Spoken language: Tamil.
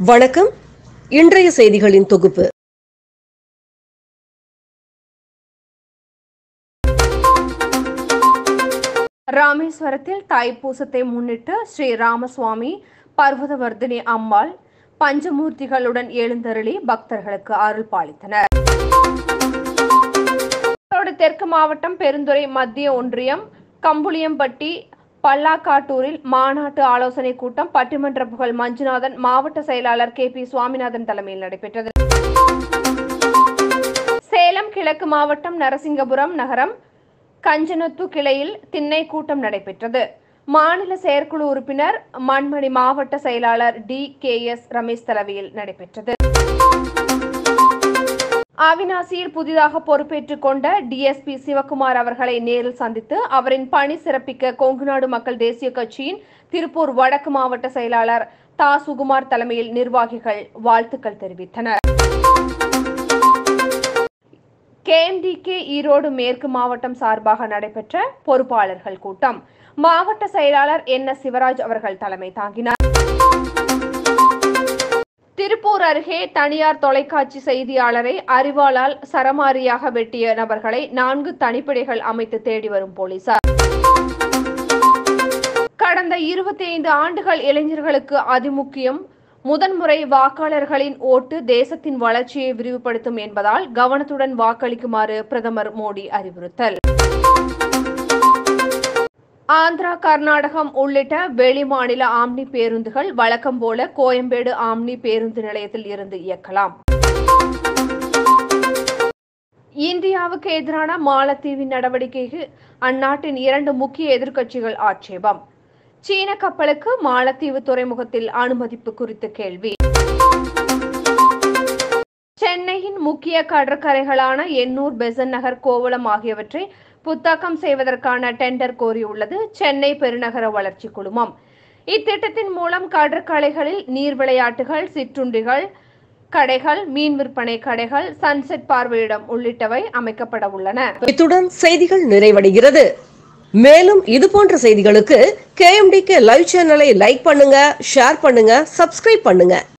வணக்கம் இன்றைய செய்திகளின் தொகுப்பு ராமேஸ்வரத்தில் தைப்பூசத்தை முன்னிட்டு ஸ்ரீ ராமசுவாமி பர்வதவர்தினி அம்பாள் பஞ்சமூர்த்திகளுடன் எழுந்தருளி பக்தர்களுக்கு அருள் பாலித்தனர் ஈரோடு தெற்கு மாவட்டம் பெருந்துறை மத்திய ஒன்றியம் கம்புளியம்பட்டி பல்லாக்காட்டூரில் மாநாட்டு ஆலோசனை கூட்டம் பட்டிமன்ற புகழ் மஞ்சுநாதன் மாவட்ட செயலாளர் கே பி சுவாமிநாதன் தலைமையில் நடைபெற்றது சேலம் கிழக்கு மாவட்டம் நரசிங்கபுரம் நகரம் கஞ்சனத்து கிளையில் திண்ணை கூட்டம் நடைபெற்றது மாநில செயற்குழு உறுப்பினர் மண்மணி மாவட்ட செயலாளர் டி கே எஸ் ரமேஷ் தலைமையில் நடைபெற்றது அவினாசியில் புதிதாக பொறுப்பேற்றுக் கொண்ட டிஎஸ்பி சிவகுமார் அவர்களை நேரில் சந்தித்து அவரின் பணி சிறப்பிக்க கொங்குநாடு மக்கள் தேசிய கட்சியின் திருப்பூர் வடக்கு மாவட்ட செயலாளர் தா சுகுமார் தலைமையில் நிர்வாகிகள் வாழ்த்துக்கள் தெரிவித்தனர் கேஎம்டிகே ஈரோடு மேற்கு மாவட்டம் சார்பாக நடைபெற்ற பொறுப்பாளர்கள் கூட்டம் மாவட்ட செயலாளர் என் எஸ் சிவராஜ் அவர்கள் தலைமை தாங்கினார் திருப்பூர் அருகே தனியார் தொலைக்காட்சி செய்தியாளரை அறிவாளால் சரமாரியாக வெட்டிய நபர்களை நான்கு தனிப்படைகள் அமைத்து தேடி வரும் போலீசார் கடந்த இருபத்தி ஐந்து ஆண்டுகள் இளைஞர்களுக்கு அதிமுக்கியம் முதன்முறை வாக்காளர்களின் ஓட்டு தேசத்தின் வளர்ச்சியை விரிவுபடுத்தும் என்பதால் கவனத்துடன் வாக்களிக்குமாறு பிரதமர் மோடி அறிவுறுத்தல் ஆந்திரா கர்நாடகம் உள்ளிட்ட வெளிமாநில ஆம்னி பேருந்துகள் வழக்கம் போல கோயம்பேடு ஆம்னி பேருந்து நிலையத்தில் இருந்து இயக்கலாம் இந்தியாவுக்கு எதிரான மாலத்தீவின் நடவடிக்கைக்கு அந்நாட்டின் இரண்டு முக்கிய எதிர்க்கட்சிகள் ஆட்சேபம் சீன கப்பலுக்கு மாலத்தீவு துறைமுகத்தில் அனுமதிப்பு குறித்து கேள்வி சென்னையின் முக்கிய கடற்கரைகளான எண்ணூர் பெசன் நகர் கோவளம் ஆகியவற்றை புத்தாக்கம் செய்வதற்கான டெண்டர் கோரியுள்ளது சென்னை பெருநகர வளர்ச்சி குழுமம் இத்திட்டத்தின் மூலம் கடற்கரைகளில் நீர் விளையாட்டுகள் சிற்றுண்டிகள் கடைகள் மீன் விற்பனை கடைகள் சன்செட் பார்வையிடம் உள்ளிட்டவை அமைக்கப்பட உள்ளன இத்துடன் செய்திகள் நிறைவடைகிறது மேலும் இது போன்ற செய்திகளுக்கு கேஎம்டிகே லைவ் சேனலை லைக் பண்ணுங்க ஷேர் பண்ணுங்க சப்ஸ்கிரைப் பண்ணுங்க